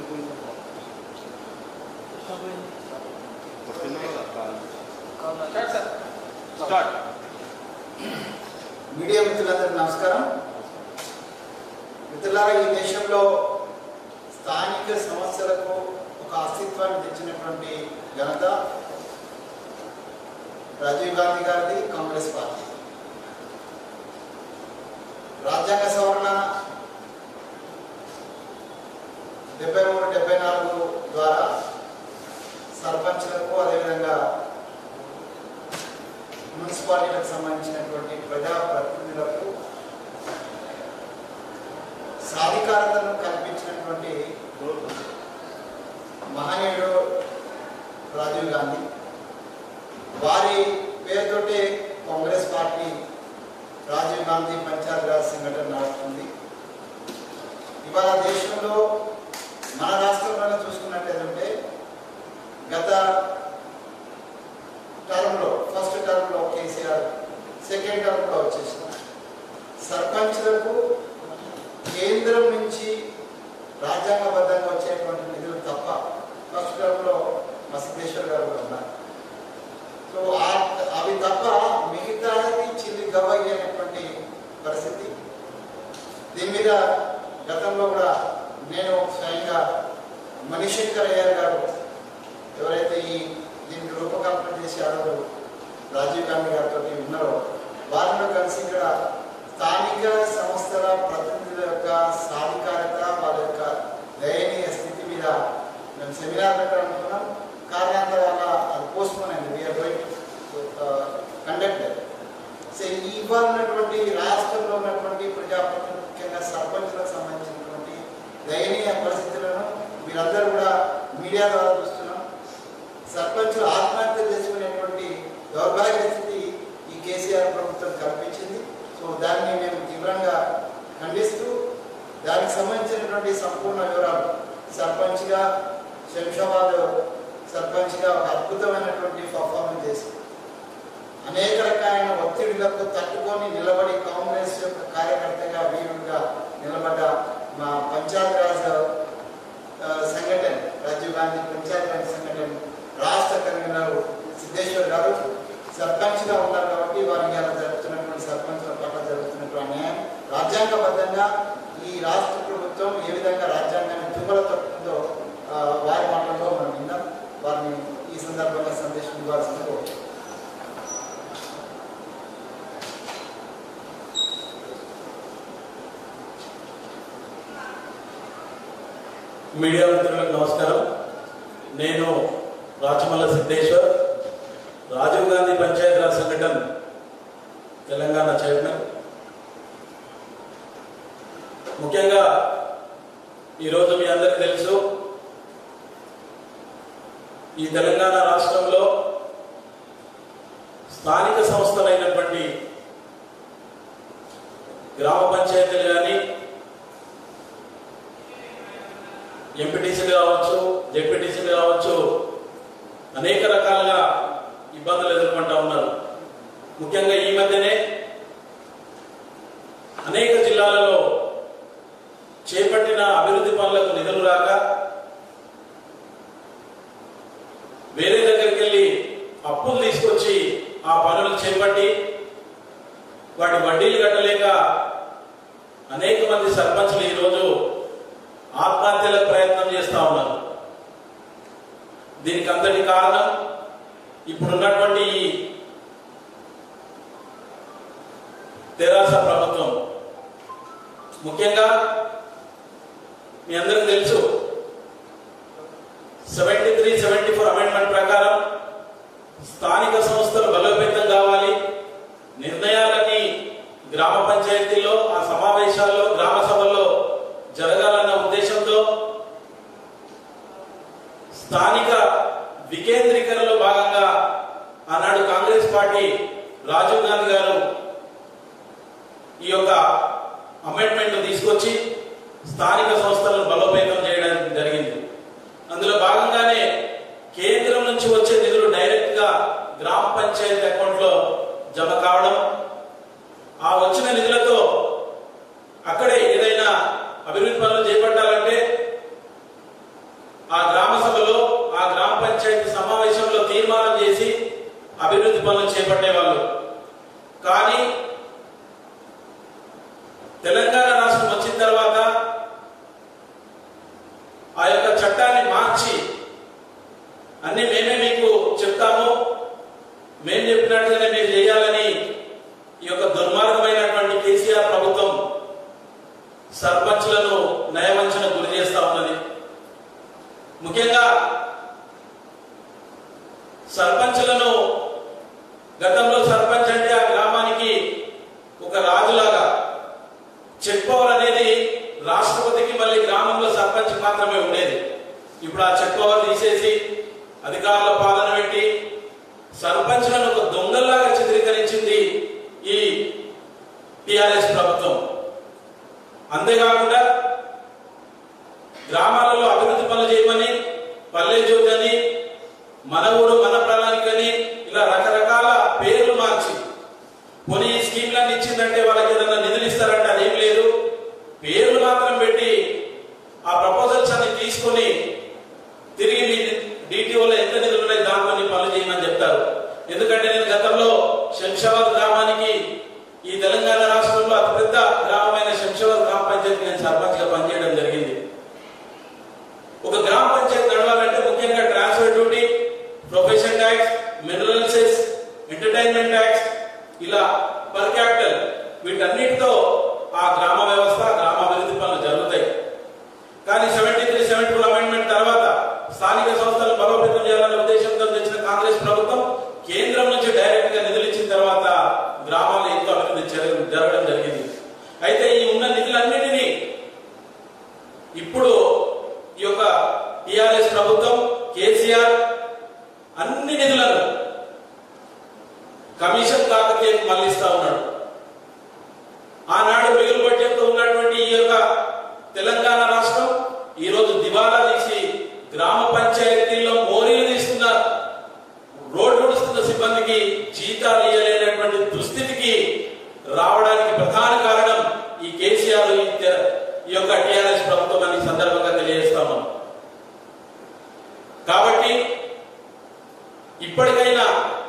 Start media మిత్రులందరికీ నమస్కారం మిత్రులారా ఈ దేశంలో స్థానిక సమస్యలకు ఒక అస్తిత్వాన్ని తెచ్చినటువంటి ఘనత రాజీవ్ గాంధీ గారిది కాంగ్రెస్ పార్టీ రాజ్యాంగ సవరణ డెబ్బై మూడు డెబ్బై నాలుగు ద్వారా సర్పంచ్లకు అదేవిధంగా మున్సిపాలిటీలకు సంబంధించినటువంటి ప్రజా ప్రతినిధులకు సాధికారతను కల్పించినటువంటి మహనీయుడు రాజీవ్ గాంధీ వారి పేరుతోటే కాంగ్రెస్ పార్టీ రాజీవ్ గాంధీ పంచాయత్ రాజ్ సంఘటన నడుస్తుంది ఇవాళ దేశంలో మన రాష్ట్రంలోనే చూసుకున్నట్టయితే గత టర్మ్లో ఫస్ట్ టర్మ్లో కేసీఆర్ సెకండ్ టర్మ్లో వచ్చేసిన సర్పంచ్లకు కేంద్రం నుంచి రాజ్యాంగబద్ధంగా వచ్చేటువంటి నిధులు తప్ప ఫస్ట్ టర్మ్లో మా సిద్ధేశ్వర్ గారు కూడా ఉన్నారు సో ఆ- అవి తప్ప మిగతాది చిల్లి గవ్వయ్య అనేటువంటి పరిస్థితి దీని మీద గతంలో కూడా నేను స్వయంగా మణిశంకర్ అయ్యర్ గారు ఎవరైతే ఈ దీనికి రూపకల్పన చేసి ఆడవారు రాజీవ్ గాంధీ గారితో ఉన్నారో వారిలో కలిసి ఇక్కడ స్థానిక సంస్థల ప్రతినిధుల యొక్క సాధికారత వాళ్ళ యొక్క దయనీయ స్థితి మీద మేము సెమినార్ పెట్టాలనుకున్నాం కారణాంతర వల్ల అది పోస్ట్ పోన్ అయింది వీఆర్ గోయింగ్ కండక్ట్ సో ఇవాళ ఉన్నటువంటి రాష్ట్రంలో ఉన్నటువంటి ప్రజాప్రతినిధులు ముఖ్యంగా సర్పంచులకు సంబంధించినటువంటి దయనీయ పరిస్థితులను మీరందరూ కూడా మీడియా ద్వారా చూస్తున్నాం సర్పంచులు ఆత్మహత్య చేసుకునేటువంటి దౌర్భాగ్య స్థితి ఈ కేసీఆర్ ప్రభుత్వం కల్పించింది సో దాన్ని మేము తీవ్రంగా ఖండిస్తూ దానికి సంబంధించినటువంటి సంపూర్ణ వివరాలు సర్పంచ్గా శంషాబాద్ సర్పంచ్గా ఒక అద్భుతమైనటువంటి పర్ఫార్మెన్స్ చేసి అనేక రకాలైన ఒత్తిడులకు తట్టుకొని నిలబడి కాంగ్రెస్ యొక్క కార్యకర్తగా వీరుడుగా నిలబడ్డ మా పంచాయత్ రాజ్ ఆ, సంఘటన రాజీవ్ గాంధీ పంచాయత్ రాజ్ సంఘటన రాష్ట్ర కన్వీనర్ సిద్ధేశ్వర్ గారు సర్పంచ్గా ఉన్నారు కాబట్టి వారికి అలా జరుగుతున్నటువంటి సర్పంచ్ల పట్ల జరుగుతున్నటువంటి అన్యాయం రాజ్యాంగబద్ధంగా ఈ రాష్ట్ర ప్రభుత్వం ఏ విధంగా రాజ్యాంగాన్ని తుమ్మల తప్పుతుందో ఆ, వారి మాటల్లో మనం విందాం వారిని ఈ సందర్భంగా సందేశం ఇవ్వాల్సింది కోరుతున్నాం. మీడియా మిత్రులకు నమస్కారం నేను రాచమల్ల సిద్ధేశ్వర్ రాజీవ్ గాంధీ పంచాయత్ రాజ్ సంఘటన తెలంగాణ చైర్మన్ ముఖ్యంగా ఈరోజు మీ అందరికీ తెలుసు ఈ తెలంగాణ రాష్ట్రంలో స్థానిక సంస్థలైనటువంటి గ్రామ పంచాయతీలు కానీ ఎంపీటీసీలు కావచ్చు జెడ్పీటీసీలు కావచ్చు అనేక రకాలుగా ఇబ్బందులు ఎదుర్కొంటా ఉన్నారు ముఖ్యంగా ఈ మధ్యనే అనేక జిల్లాలలో చేపట్టిన అభివృద్ధి పనులకు నిధులు రాక వేరే దగ్గరికి వెళ్ళి అప్పులు తీసుకొచ్చి ఆ పనులు చేపట్టి వాటి వడ్డీలు కట్టలేక అనేక మంది సర్పంచ్లు ఈరోజు ఆత్మహత్యలకు ప్రయత్నం చేస్తా ఉన్నారు దీనికి అంతటి కారణం ఇప్పుడున్నటువంటి ఈ తెరాస ప్రభుత్వం ముఖ్యంగా మీ అందరికీ తెలుసు seventy three seventy four amendment ప్రకారం స్థానిక సంస్థలు బలోపేతం కావాలి నిర్ణయాలన్నీ గ్రామ పంచాయతీల్లో ఆ సమావేశాల్లో గ్రామ సభల్లో జరగాలన్న ఉద్దేశంతో స్థానిక వికేంద్రీకరణలో భాగంగా ఆనాడు కాంగ్రెస్ పార్టీ రాజీవ్ గాంధీ గారు ఈ యొక్క అమెండ్మెంట్ తీసుకొచ్చి స్థానిక సంస్థలను బలోపేతం చేయడం జరిగింది అందులో భాగంగానే కేంద్రం నుంచి వచ్చే నిధులు డైరెక్ట్ గా గ్రామ పంచాయతీ అకౌంట్ లో జమ కావడం ఆ వచ్చిన నిధులతో అక్కడే ఏదైనా అభివృద్ధి పనులు చేపట్టాలంటే ఆ గ్రామ సభలో ఆ గ్రామ పంచాయతీ సమావేశంలో తీర్మానం చేసి అభివృద్ధి పనులు చేపట్టేవాళ్ళు కానీ తెలంగాణ రాష్ట్రం వచ్చిన తర్వాత ఆ యొక్క చట్టాన్ని మార్చి అన్ని మేమే మీకు చెప్తాము మేము చెప్పినట్టుగానే మీరు చేయాలని ఈ యొక్క దుర్మార్గమైనటువంటి కేసీఆర్ ప్రభుత్వం సర్పంచ్లను నయవంచన గురి చేస్తా ఉన్నది ముఖ్యంగా సర్పంచ్లను గతంలో సర్పంచ్ అంటే ఆ గ్రామానికి ఒక రాజులాగా చెక్ పవర్ అనేది రాష్ట్రపతికి మళ్ళీ గ్రామంలో సర్పంచ్ మాత్రమే ఉండేది ఇప్పుడు ఆ చెక్ పవర్ తీసేసి అధికారుల పాలన పెట్టి సర్పంచ్లను ఒక దొంగల్లాగా చిత్రీకరించింది ఈ టిఆర్ఎస్ ప్రభుత్వం అంతేకాకుండా గ్రామాలలో అభివృద్ధి పనులు చేయమని పల్లె జ్యోతి అని మన ఊరు మన ప్రణాళిక అని ఇలా రకరకాల పేర్లు మార్చి పోనీ ఈ స్కీమ్లన్నీ ఇచ్చిందంటే వాళ్ళకి ఏదైనా నిధులు ఇస్తారంటే అదేం లేదు పేర్లు మాత్రం పెట్టి ఆ ప్రపోజల్స్ అన్ని తీసుకొని తిరిగి మీ డిటిఓలో ఎంత నిధులు ఉన్నాయి దాంట్లో నీ పనులు చేయమని చెప్తారు ఎందుకంటే నేను గతంలో శంషాబాద్ గ్రామానికి ఈ తెలంగాణ రాష్ట్రంలో అతిపెద్ద గ్రామమైన శంషాబాద్ గ్రామ పంచాయతీ నేను సర్పంచ్గా పనిచేయడం జరిగింది ఒక గ్రామ పంచాయతీ నడవాలంటే ముఖ్యంగా transfer duty profession tax mineral cess entertainment tax ఇలా పర్ క్యాపిటల్ వీటన్నిటితో ఆ గ్రామ వ్యవస్థ గ్రామ అభివృద్ధి పనులు జరుగుతాయి కానీ seventy three seventy two amendment తర్వాత స్థానిక సంస్థలు బలోపేతం చేయాలనే ఉద్దేశంతో తెచ్చిన కాంగ్రెస్ ప్రభుత్వం కేంద్రం నుంచి డైరెక్ట్ గా నిధులు ఇచ్చిన తర్వాత గ్రామాల్లో ఎంతో అభివృద్ధి జరగ- జరగడం జరిగింది అయితే ఈ ఉన్న నిధులన్నిటినీ ఇప్పుడు ఈ యొక్క టిఆర్ఎస్ ప్రభుత్వం కేసీఆర్ అన్ని నిధులను కమిషన్ కాకతీయకు మళ్ళిస్తా ఉన్నాడు ఆనాడు మిగులు బడ్జెట్ ఉన్నటువంటి ఈ యొక్క తెలంగాణ రాష్ట్రం ఈ రోజు దివాలా తీసి గ్రామ పంచాయతీల్లో మోరీలు తీస్తున్నారు రోడ్లు ఉడుస్తున్న సిబ్బందికి జీతాలు ఇవ్వలేనటువంటి దుస్థితికి రావడానికి ప్రధాన కారణం ఈ కేసీఆర్ ఈ తె- ఈ యొక్క టిఆర్ఎస్ ప్రభుత్వం అని ఈ సందర్భంగా తెలియజేస్తాము కాబట్టి ఇప్పటికైనా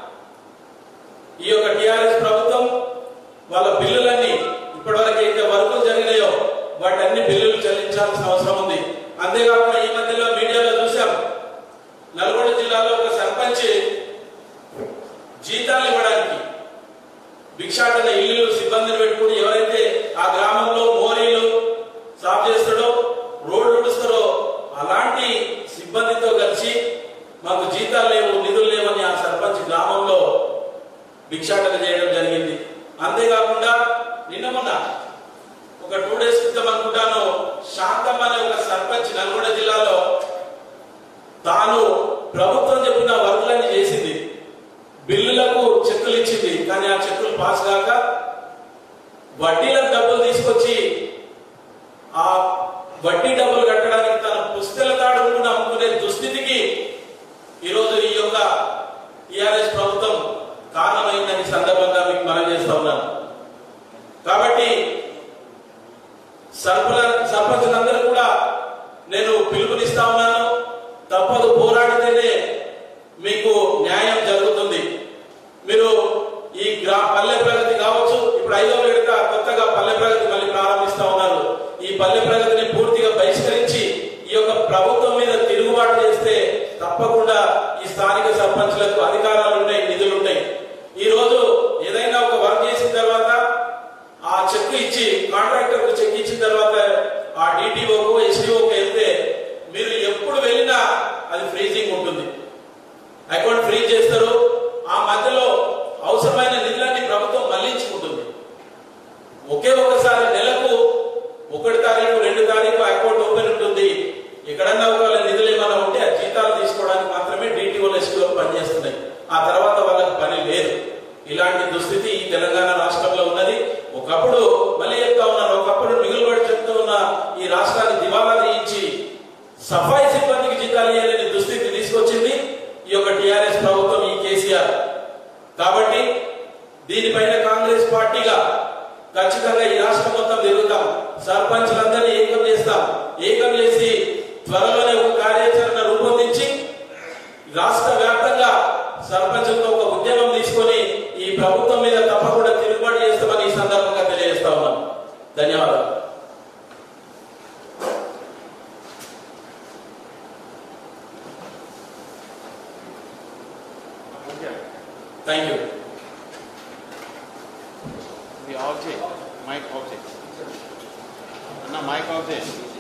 ఈ యొక్క టిఆర్ఎస్ ప్రభుత్వం వాళ్ళ బిల్లులన్నీ ఇప్పటివరకు అయితే వర్కులు జరిగినాయో వాటి అన్ని బిల్లులు చెల్లించాల్సిన అవసరం ఉంది అంతేకాకుండా ఈ మధ్యలో మీడియాలో చూసాం నల్గొండ జిల్లాలో ఒక సర్పంచ్ జీతాలు ఇవ్వడానికి భిక్షాటన ఇల్లు సిబ్బందిని పెట్టుకుని ఎవరైతే ఆ గ్రామంలో మోరీలు సాఫ్ చేస్తాడో రోడ్లు ఉడుస్తాడో అలాంటి సిబ్బందితో కలిసి మాకు జీతాలు లేవు నిధులు లేవని ఆ సర్పంచ్ గ్రామంలో భిక్షాటన చేయడం జరిగింది అంతేకాకుండా నిన్న మొన్న ఒక టూ డేస్ క్రితం అనుకుంటాను శాంతమ్మ అనే ఒక సర్పంచ్ నల్గొండ జిల్లాలో తాను ప్రభుత్వం చెప్పిన వర్కులన్నీ చేసింది బిల్లులకు చెక్కులు ఇచ్చింది కానీ ఆ చెక్కులు పాస్ కాక వడ్డీలకు డబ్బులు తీసుకొచ్చి ఆ వడ్డీ డబ్బులు కట్టడానికి తన పుస్తల తాడుకుని అమ్ముకునే దుస్థితికి ఈరోజు ఈ యొక్క టిఆర్ఎస్ ప్రభుత్వం కారణమైందని ఈ సందర్భంగా మీకు మనం చేస్తా ఉన్నాను కాబట్టి సర్పల సర్పంచులందరూ కూడా నేను పిలుపునిస్తా ఉన్నాను తప్పదు పోరాడితేనే మీకు న్యాయం జరుగుతుంది మీరు ఈ గ్రా పల్లె ప్రగతి కావచ్చు ఇప్పుడు ఐదో విడత కొత్తగా పల్లె ప్రగతి మళ్ళీ ప్రారంభిస్తా ఉన్నారు ఈ పల్లె ప్రగతిని పూర్తిగా బహిష్కరించి ఈ యొక్క ప్రభుత్వం మీద తిరుగుబాటు చేస్తే తప్పకుండా ఈ స్థానిక సర్పంచ్లకు అధికారాలు ఉంటాయి నిధులు ఉంటాయి ఈ రోజు ఏదైనా ఒక వర్క్ చేసిన తర్వాత ఆ చెక్ ఇచ్చి కాంట్రాక్టర్ కు చెక్ ఇచ్చిన తర్వాత ఆ డిటిఓకు ఎస్డిఓకు వెళ్తే మీరు ఎప్పుడు వెళ్ళినా అది ఫ్రీజింగ్ ఉంటుంది అకౌంట్ ఫ్రీజ్ చేస్తారు ఆ మధ్యలో అవసరమైన నిధులన్నీ ప్రభుత్వం మళ్లించుకుంటుంది ఒకే ఒకసారి నెలకు ఒకటి తారీఖు రెండు తారీఖు అకౌంట్ ఓపెన్ ఉంటుంది ఎక్కడన్నా ఒకవేళ నిధులు ఏమైనా ఉంటే ఆ జీతాలు తీసుకోవడానికి మాత్రమే డిటిఓలు ఎస్టీఓ పనిచేస్తున్నాయి ఆ తర్వాత వాళ్ళకి పని లేదు ఇలాంటి దుస్థితి ఈ తెలంగాణ రాష్ట్రంలో ఉన్నది ఒకప్పుడు మళ్ళీ చెప్తా ఉన్నాను ఒకప్పుడు మిగులుబడి చెప్తూ ఉన్న ఈ రాష్ట్రాన్ని దివాలా తీయించి సఫాయి సిబ్బందికి జీతాలు ఇవ్వలేని దుస్థితి తీసుకొచ్చింది ఈ యొక్క టిఆర్ఎస్ ప్రభుత్వం ఈ కేసీఆర్ కాబట్టి దీనిపైన కాంగ్రెస్ పార్టీగా ఖచ్చితంగా ఈ రాష్ట్రం మొత్తం తిరుగుతాం సర్పంచ్లందరినీ ఏకం చేస్తాం ఏకం చేసి త్వరలోనే ఒక కార్యాచరణ రాష్ట్ర వ్యాప్తంగా సర్పంచులతో ఒక ఉద్యమం తీసుకొని ఈ ప్రభుత్వం మీద తప్పకుండా తిరుగుబాటు చేస్తామని ఈ సందర్భంగా తెలియజేస్తా ఉన్నాం ధన్యవాదాలు థ్యాంక్ యూ ఇది ఆఫ్ చేయి మైక్ ఆఫ్ చేయి అన్న మైక్ ఆఫ్ చేయి